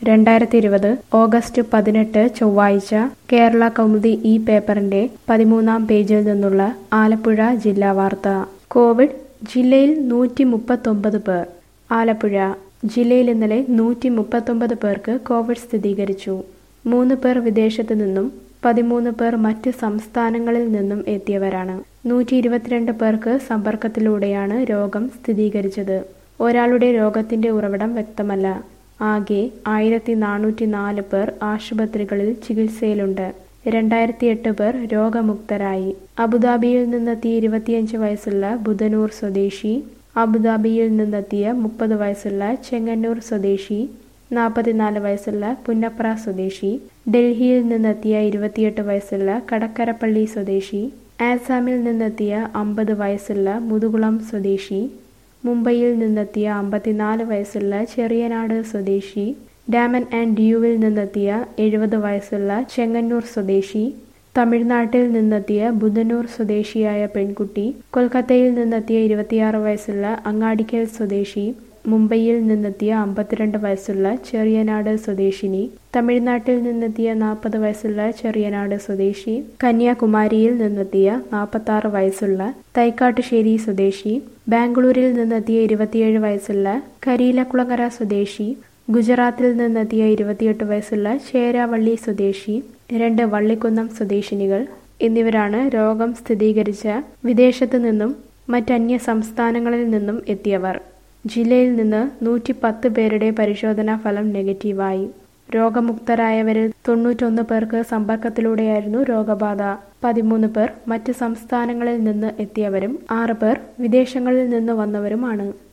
രണ്ടായിരത്തി ഇരുപത് ഓഗസ്റ്റ് പതിനെട്ട് ചൊവ്വാഴ്ച കേരള കൗമുദി ഈ പേപ്പറിന്റെ പതിമൂന്നാം പേജിൽ നിന്നുള്ള ആലപ്പുഴ ജില്ലാ വാർത്ത കോവിഡ് ജില്ലയിൽ നൂറ്റി മുപ്പത്തൊമ്പത് പേർ ആലപ്പുഴ ജില്ലയിൽ ഇന്നലെ നൂറ്റി മുപ്പത്തൊമ്പത് പേർക്ക് കോവിഡ് സ്ഥിരീകരിച്ചു മൂന്ന് പേർ വിദേശത്തു നിന്നും പതിമൂന്ന് പേർ മറ്റ് സംസ്ഥാനങ്ങളിൽ നിന്നും എത്തിയവരാണ് നൂറ്റി ഇരുപത്തിരണ്ട് പേർക്ക് സമ്പർക്കത്തിലൂടെയാണ് രോഗം സ്ഥിരീകരിച്ചത് ഒരാളുടെ രോഗത്തിന്റെ ഉറവിടം വ്യക്തമല്ല ആകെ ആയിരത്തി നാനൂറ്റി നാല് പേർ ആശുപത്രികളിൽ ചികിത്സയിലുണ്ട് രണ്ടായിരത്തി എട്ട് പേർ രോഗമുക്തരായി അബുദാബിയിൽ നിന്നെത്തിയ ഇരുപത്തിയഞ്ച് വയസ്സുള്ള ബുധനൂർ സ്വദേശി അബുദാബിയിൽ നിന്നെത്തിയ മുപ്പത് വയസ്സുള്ള ചെങ്ങന്നൂർ സ്വദേശി നാൽപ്പത്തിനാല് വയസ്സുള്ള പുന്നപ്ര സ്വദേശി ഡൽഹിയിൽ നിന്നെത്തിയ ഇരുപത്തിയെട്ട് വയസ്സുള്ള കടക്കരപ്പള്ളി സ്വദേശി ആസാമിൽ നിന്നെത്തിയ അമ്പത് വയസ്സുള്ള മുതുകുളം സ്വദേശി മുംബൈയിൽ നിന്നെത്തിയ അമ്പത്തിനാല് വയസ്സുള്ള ചെറിയനാട് സ്വദേശി ഡാമൻ ആൻഡ് ഡ്യൂവിൽ നിന്നെത്തിയ എഴുപത് വയസ്സുള്ള ചെങ്ങന്നൂർ സ്വദേശി തമിഴ്നാട്ടിൽ നിന്നെത്തിയ ബുധനൂർ സ്വദേശിയായ പെൺകുട്ടി കൊൽക്കത്തയിൽ നിന്നെത്തിയ ഇരുപത്തിയാറ് വയസ്സുള്ള അങ്ങാടിക്കൽ സ്വദേശി മുംബൈയിൽ നിന്നെത്തിയ അമ്പത്തിരണ്ട് വയസ്സുള്ള ചെറിയനാട് സ്വദേശിനി തമിഴ്നാട്ടിൽ നിന്നെത്തിയ നാൽപ്പത് വയസ്സുള്ള ചെറിയനാട് സ്വദേശി കന്യാകുമാരിയിൽ നിന്നെത്തിയ നാൽപ്പത്തി വയസ്സുള്ള തൈക്കാട്ടുശ്ശേരി സ്വദേശി ബാംഗ്ലൂരിൽ നിന്നെത്തിയ ഇരുപത്തിയേഴ് വയസ്സുള്ള കരിയിലക്കുളങ്ങര സ്വദേശി ഗുജറാത്തിൽ നിന്നെത്തിയ ഇരുപത്തിയെട്ട് വയസ്സുള്ള ചേരാവള്ളി സ്വദേശി രണ്ട് വള്ളിക്കുന്നം സ്വദേശിനികൾ എന്നിവരാണ് രോഗം സ്ഥിരീകരിച്ച വിദേശത്തു നിന്നും മറ്റന്യ സംസ്ഥാനങ്ങളിൽ നിന്നും എത്തിയവർ ജില്ലയിൽ നിന്ന് നൂറ്റി പത്ത് പേരുടെ പരിശോധനാ ഫലം നെഗറ്റീവായി രോഗമുക്തരായവരിൽ തൊണ്ണൂറ്റൊന്ന് പേർക്ക് സമ്പർക്കത്തിലൂടെയായിരുന്നു രോഗബാധ പതിമൂന്ന് പേർ മറ്റ് സംസ്ഥാനങ്ങളിൽ നിന്ന് എത്തിയവരും ആറ് പേർ വിദേശങ്ങളിൽ നിന്ന് വന്നവരുമാണ്